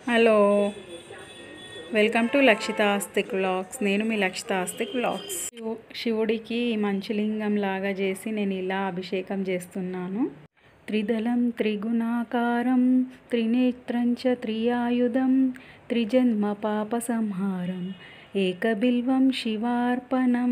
hello welcome to Lakshita Aastik vlogs నేను మీ లక్షిత Aastik vlogs శివు- శివుడికి మంచులింగం లాగా చేసి నేను ఇలా అభిషేకం చేస్తున్నాను త్రిదళం త్రిగుణాకారం త్రినేత్రం చ త్రియాయుధం త్రిజన్మ పాప సంహారం ఏకబిల్వం శివార్పణం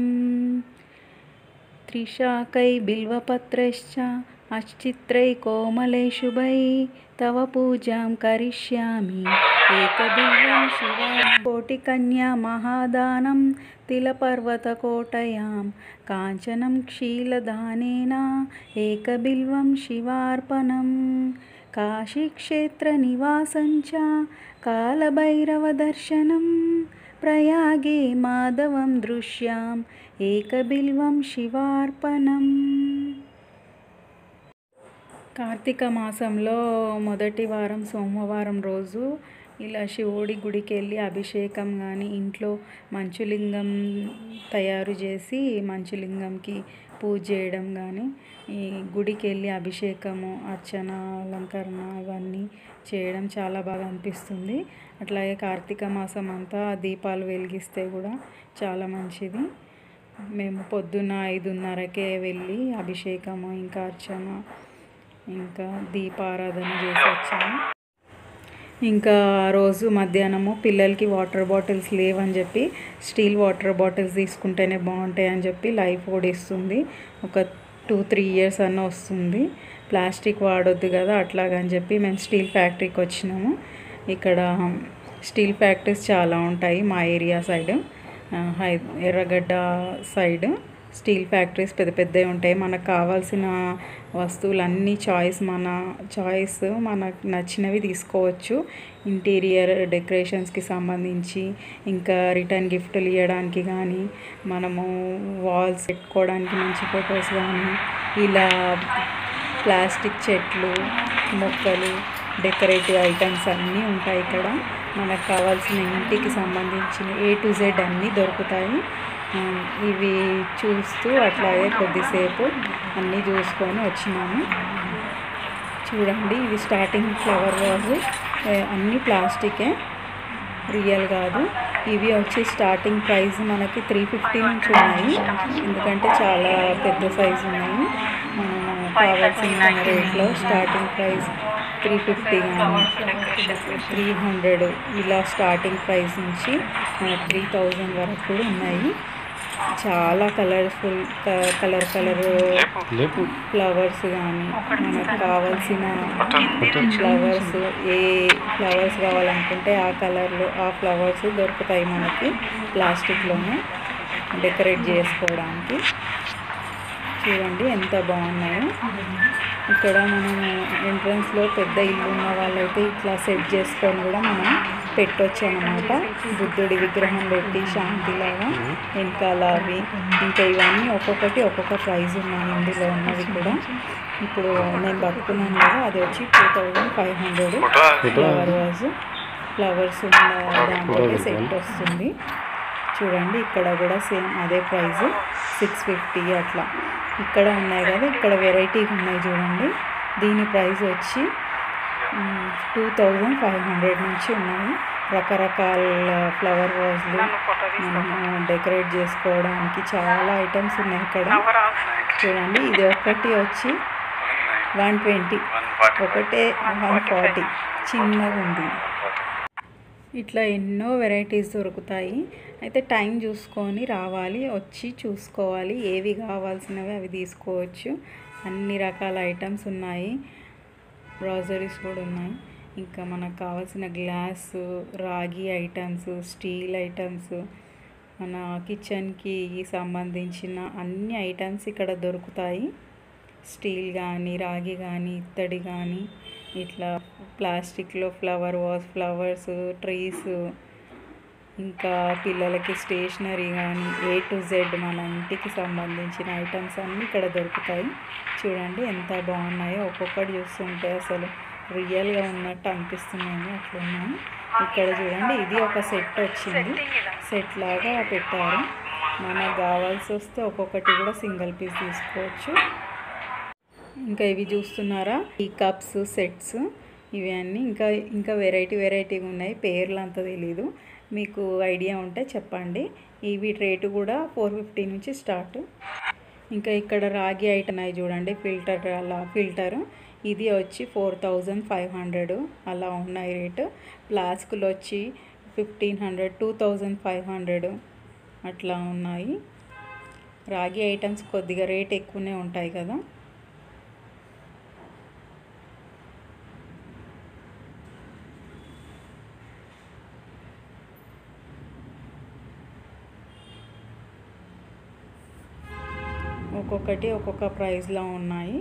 त्रिशाकै बिल्वपत्रैश्च अश्चित्रै कोमलै शुभै तव पूजां करिष्यामि एकबिल्वं शिवा कोटिकन्या महादानं तिलपर्वतकोटयां काञ्चनं क्षीलदानेन एकबिल्वं शिवार्पणं काशीक्षेत्रनिवासं च कालभैरवदर्शनं ప్రయాగే మాధవం దృశ్యాం ఏకబిల్వం శివార్పణం కార్తీక మాసంలో మొదటి వారం సోమవారం రోజు ఇలా శివుడి గుడికి వెళ్ళి అభిషేకం కానీ ఇంట్లో మంచులింగం తయారు చేసి మంచులింగంకి పూజ చేయడం కానీ ఈ గుడికి వెళ్ళి అభిషేకము అర్చన అలంకరణ ఇవన్నీ చేయడం చాలా బాగా అనిపిస్తుంది అట్లాగే కార్తీక మాసం అంతా దీపాలు వెలిగిస్తే కూడా చాలా మంచిది మేము పొద్దున్న ఐదున్నరకే వెళ్ళి అభిషేకము ఇంకా అర్చన ఇంకా దీపారాధన చేసి వచ్చాము ఇంకా ఆ రోజు మధ్యాహ్నము పిల్లలకి వాటర్ బాటిల్స్ లేవని చెప్పి స్టీల్ వాటర్ బాటిల్స్ తీసుకుంటేనే బాగుంటాయి అని చెప్పి లైఫ్ ఓడిస్తుంది ఒక టూ త్రీ ఇయర్స్ అన్న వస్తుంది ప్లాస్టిక్ వాడొద్దు కదా అట్లాగని చెప్పి మేము స్టీల్ ఫ్యాక్టరీకి వచ్చినాము ఇక్కడ స్టీల్ ఫ్యాక్టరీస్ చాలా ఉంటాయి మా ఏరియా సైడ్ ఆ, హై ఎర్రగడ్డ సైడ్ స్టీల్ ఫ్యాక్టరీస్ పెద్ద పెద్దవి ఉంటాయి మనకు కావాల్సిన వస్తువులన్నీ చాయిస్ మన చాయిస్ మనకు నచ్చినవి తీసుకోవచ్చు ఇంటీరియర్ డెకరేషన్స్కి సంబంధించి ఇంకా రిటర్న్ గిఫ్ట్లు ఇవ్వడానికి కానీ మనము వాల్స్ పెట్టుకోవడానికి మంచి ఫొటోస్ కానీ ఇలా ప్లాస్టిక్ చెట్లు మొక్కలు డెకరేటివ్ ఐటమ్స్ అన్నీ ఉంటాయి ఇక్కడ మనకు కావాల్సిన ఇంటికి సంబంధించిన ఏ టు జెడ్ అన్నీ దొరుకుతాయి ఆ, ఇవి చూస్తూ అట్లాగే కొద్దిసేపు అన్నీ చూసుకొని వచ్చినాము చూడండి ఇవి స్టార్టింగ్ ఫ్లవర్ వాజ్ అన్నీ ప్లాస్టికే రియల్ కాదు ఇవి వచ్చి స్టార్టింగ్ ప్రైస్ మనకి త్రీ ఫిఫ్టీ నుంచి ఉన్నాయి ఎందుకంటే చాలా పెద్ద సైజు ఉన్నాయి మనం కావాల్సిన రేట్లో స్టార్టింగ్ ప్రైస్ త్రీ ఫిఫ్టీ కానీ త్రీ హండ్రెడ్ ఇలా స్టార్టింగ్ ప్రైస్ నుంచి త్రీ థౌజండ్ వరకు కూడా ఉన్నాయి చాలా కలర్ఫుల్ కలర్ కలర్ ఫ్లవర్స్ కానీ మనకు కావాల్సిన ఫ్లవర్స్ ఏ ఫ్లవర్స్ కావాలనుకుంటే ఆ కలర్లో ఆ ఫ్లవర్స్ దొరుకుతాయి మనకి ప్లాస్టిక్లోనే డెకరేట్ చేసుకోవడానికి చూడండి ఎంత బాగున్నాయో ఇక్కడ మనం ఎంట్రన్స్లో పెద్ద ఇల్లు ఉన్న వాళ్ళైతే ఇట్లా సెట్ చేసుకొని కూడా మనం పెట్టొచ్చు అనమాట బుద్ధుడి విగ్రహం పెట్టి శాంతిలాగా వెనకాల అవి ఇంకా ఇవన్నీ ఒక్కొక్కటి ఒక్కొక్క ప్రైజ్ ఉన్నాయి ఇందులో ఉన్నవి కూడా ఇప్పుడు నేను పట్టుకున్నాను కదా అది వచ్చి two thousand five hundred flower vase flowers ఉన్న దాంట్లో సెట్ వస్తుంది చూడండి ఇక్కడ కూడా సేమ్ అదే ప్రైస్ సిక్స్ ఫిఫ్టీ అట్లా ఇక్కడ ఉన్నాయి కదా ఇక్కడ వెరైటీగా ఉన్నాయి చూడండి దీని ప్రైస్ వచ్చి టూ థౌజండ్ ఫైవ్ హండ్రెడ్ నుంచి ఉన్నాయి రకరకాల ఫ్లవర్ వాజ్లు మనము డెకరేట్ చేసుకోవడానికి చాలా ఐటమ్స్ ఉన్నాయి ఇక్కడ చూడండి ఇది ఒకటి వచ్చి వన్ ట్వంటీ ఒకటే వన్ ఫార్టీ చిన్నగా ఉంది ఇట్లా ఎన్నో వెరైటీస్ దొరుకుతాయి అయితే టైం చూసుకొని రావాలి వచ్చి చూసుకోవాలి ఏవి కావాల్సినవి అవి తీసుకోవచ్చు అన్ని రకాల ఐటమ్స్ ఉన్నాయి గ్రాసరీస్ కూడా ఉన్నాయి ఇంకా మనకు కావాల్సిన గ్లాస్ రాగి ఐటమ్స్ స్టీల్ ఐటమ్స్ మన కిచెన్కి సంబంధించిన అన్ని ఐటమ్స్ ఇక్కడ దొరుకుతాయి స్టీల్ కానీ రాగి కానీ ఇత్తడి కానీ ఇట్లా ప్లాస్టిక్లో ఫ్లవర్ వాస్ ఫ్లవర్స్ ట్రీస్ ఇంకా పిల్లలకి స్టేషనరీ కానీ ఏ టు జెడ్ మన ఇంటికి సంబంధించిన ఐటమ్స్ అన్నీ ఇక్కడ దొరుకుతాయి చూడండి ఎంత బాగున్నాయో ఒక్కొక్కటి చూస్తుంటే అసలు రియల్గా ఉన్నట్టు అనిపిస్తున్నాయి అట్లున్నాయి ఇక్కడ చూడండి ఇది ఒక సెట్ వచ్చింది సెట్ లాగా పెట్టారు మనకు కావాల్సి వస్తే ఒక్కొక్కటి కూడా సింగిల్ పీస్ తీసుకోవచ్చు ఇంకా ఇవి చూస్తున్నారా ఈ కప్స్ సెట్స్ ఇవి అన్నీ ఇంకా ఇంకా వెరైటీ వెరైటీగా ఉన్నాయి పేర్లు అంత తెలీదు మీకు ఐడియా ఉంటే చెప్పండి ఇవి రేటు కూడా ఫోర్ ఫిఫ్టీ నుంచి స్టార్ట్ ఇంకా ఇక్కడ రాగి ఐటమ్ ఉన్నాయి చూడండి ఫిల్టర్ అలా ఫిల్టర్ ఇది వచ్చి ఫోర్ థౌజండ్ ఫైవ్ హండ్రెడ్ అలా ఉన్నాయి రేటు ఫ్లాస్కులు వచ్చి fifteen hundred two thousand five hundred అట్లా ఉన్నాయి రాగి ఐటమ్స్ కొద్దిగా రేట్ ఎక్కువనే ఉంటాయి కదా ఒక్కొక్కటి ఒక్కొక్క ప్రైస్లో ఉన్నాయి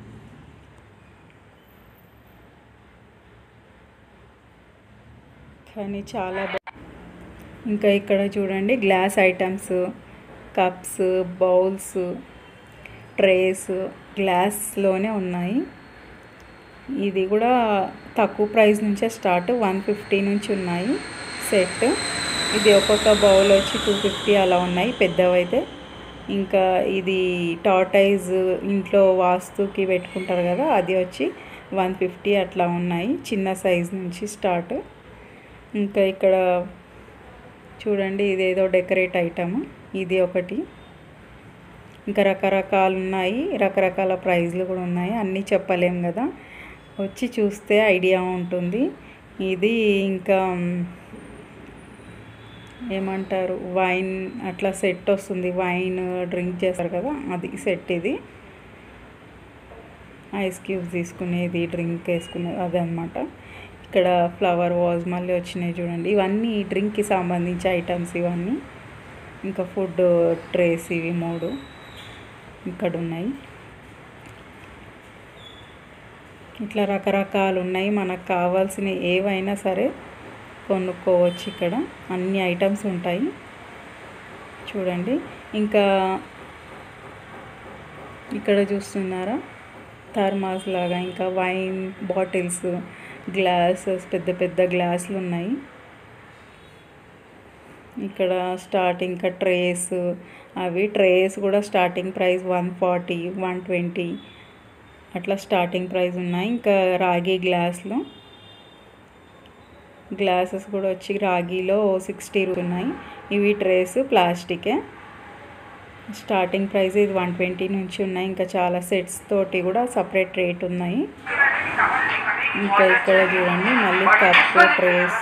కానీ చాలా బా ఇంకా ఇక్కడ చూడండి glass items cups bowls trays గ్లాస్లోనే ఉన్నాయి ఇది కూడా తక్కువ ప్రైస్ నుంచే స్టార్ట్ వన్ ఫిఫ్టీ నుంచి ఉన్నాయి సెట్ ఇది ఒక్కొక్క బౌల్ వచ్చి టూ ఫిఫ్టీ అలా ఉన్నాయి పెద్దవైతే ఇంకా ఇది టాటైజ్ ఇంట్లో వాస్తుకి పెట్టుకుంటారు కదా అది వచ్చి వన్ ఫిఫ్టీ అట్లా ఉన్నాయి చిన్న సైజ్ నుంచి స్టార్ట్ ఇంకా ఇక్కడ చూడండి ఇదేదో డెకరేట్ ఐటమ్ ఇది ఒకటి ఇంకా రకరకాలు ఉన్నాయి రకరకాల ప్రైజ్లు కూడా ఉన్నాయి అన్నీ చెప్పలేం కదా వచ్చి చూస్తే ఐడియా ఉంటుంది ఇది ఇంకా ఏమంటారు వైన్ అట్లా సెట్ వస్తుంది వైన్ డ్రింక్ చేస్తారు కదా అది సెట్ ఇది ఐస్ క్యూబ్స్ తీసుకునేది డ్రింక్ వేసుకునేది అదనమాట ఇక్కడ ఫ్లవర్ వాజ్ మళ్ళీ వచ్చినాయి చూడండి ఇవన్నీ డ్రింక్కి సంబంధించి ఐటమ్స్ ఇవన్నీ ఇంకా ఫుడ్ ట్రేస్ ఇవి మూడు ఇక్కడ ఉన్నాయి ఇట్లా రకరకాలు ఉన్నాయి మనకు కావాల్సిన ఏవైనా సరే కొనుక్కోవచ్చు ఇక్కడ అన్ని ఐటమ్స్ ఉంటాయి చూడండి ఇంకా ఇక్కడ చూస్తున్నారా థర్మాస్ లాగా ఇంకా వైన్ బాటిల్స్ గ్లాసెస్ పెద్ద పెద్ద గ్లాసులు ఉన్నాయి ఇక్కడ స్టార్టింగ్ ఇంకా ట్రేస్ అవి ట్రేస్ కూడా starting price one forty one twenty అట్లా స్టార్టింగ్ ప్రైస్ ఉన్నాయి ఇంకా రాగి గ్లాసులు గ్లాసెస్ కూడా వచ్చి రాగిలో సిక్స్టీ ఉన్నాయి ఇవి ట్రేస్ ప్లాస్టికే స్టార్టింగ్ ప్రైస్ ఇది వన్ ట్వంటీ నుంచి ఉన్నాయి ఇంకా చాలా సెట్స్ తోటి కూడా సపరేట్ రేట్ ఉన్నాయి ఇంకా ఇక్కడ చూడండి మళ్ళీ కప్ ట్రేస్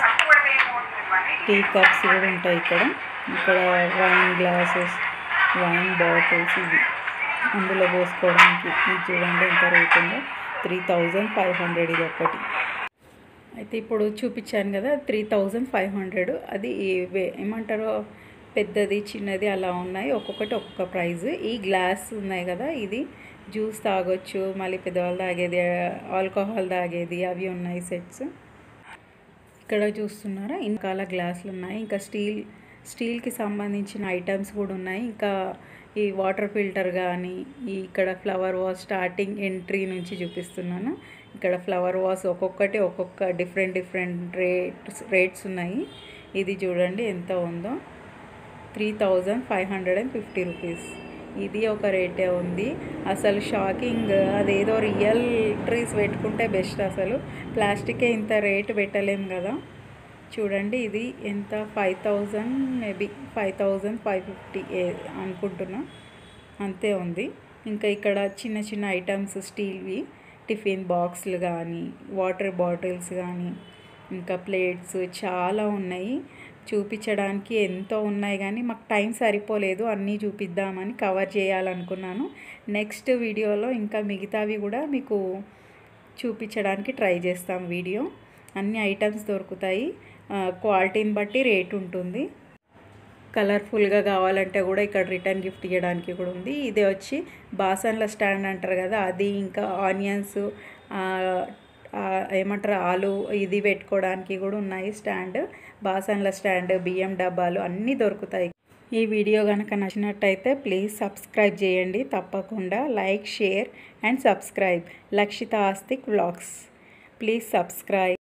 టీ కప్స్ కూడా ఉంటాయి ఇక్కడ ఇక్కడ వైన్ గ్లాసెస్ వైన్ బాటిల్స్ ఇవి అందులో పోసుకోవడానికి ఇది చూడండి ఎంత రేట్ ఉందో త్రీ థౌజండ్ ఫైవ్ హండ్రెడ్ ఇది ఒకటి అయితే ఇప్పుడు చూపించాను కదా త్రీ థౌజండ్ ఫైవ్ హండ్రెడ్ అది వే- ఏమంటారో పెద్దది చిన్నది అలా ఉన్నాయి ఒక్కొక్కటి ఒక్కొక్క ప్రైస్ ఈ గ్లాస్ ఉన్నాయి కదా ఇది జ్యూస్ తాగొచ్చు మళ్ళీ పెద్దవాళ్ళు తాగేది ఆల్కహాల్ తాగేది అవి ఉన్నాయి సెట్స్ ఇక్కడ చూస్తున్నారా ఇంకాల గ్లాసులు ఉన్నాయి ఇంకా స్టీల్ స్టీల్కి సంబంధించిన ఐటమ్స్ కూడా ఉన్నాయి ఇంకా ఈ వాటర్ ఫిల్టర్ కానీ ఈ ఇక్కడ ఫ్లవర్ వాష్ స్టార్టింగ్ ఎంట్రీ నుంచి చూపిస్తున్నాను ఇక్కడ ఫ్లవర్ వాష్ ఒక్కొక్కటి ఒక్కొక్క డిఫరెంట్ డిఫరెంట్ రేట్స్ రేట్స్ ఉన్నాయి ఇది చూడండి ఎంత ఉందో three thousand five hundred and fifty rupees ఇది ఒక రేటే ఉంది అసలు షాకింగ్ అదేదో రియల్ ట్రీస్ పెట్టుకుంటే బెస్ట్ అసలు ప్లాస్టికే ఇంత రేటు పెట్టలేం కదా చూడండి ఇది ఎంత five thousand maybe five thousand five fifty అనుకుంటున్నా అంతే ఉంది ఇంకా ఇక్కడ చిన్న చిన్న ఐటమ్స్ స్టీల్వి టిఫిన్ బాక్స్లు కానీ వాటర్ బాటిల్స్ కానీ ఇంకా ప్లేట్స్ చాలా ఉన్నాయి చూపించడానికి ఎంతో ఉన్నాయి కానీ మాకు టైం సరిపోలేదు అన్నీ చూపిద్దామని కవర్ చేయాలనుకున్నాను నెక్స్ట్ వీడియోలో ఇంకా మిగతావి కూడా మీకు చూపించడానికి ట్రై చేస్తాం వీడియో అన్ని ఐటమ్స్ దొరుకుతాయి క్వాలిటీని బట్టి రేట్ ఉంటుంది కలర్ఫుల్గా కావాలంటే కూడా ఇక్కడ రిటర్న్ గిఫ్ట్ ఇవ్వడానికి కూడా ఉంది ఇది వచ్చి బాసన్ల స్టాండ్ అంటారు కదా అది ఇంకా ఆనియన్స్ ఏమంటారు ఆలు ఇది పెట్టుకోవడానికి కూడా ఉన్నాయి స్టాండ్ బాసన్ల స్టాండ్ బియ్యం డబ్బాలు అన్నీ దొరుకుతాయి ఈ వీడియో కనుక నచ్చినట్టయితే ప్లీజ్ సబ్స్క్రైబ్ చేయండి తప్పకుండా like share and subscribe Lakshita Aastik vlogs please subscribe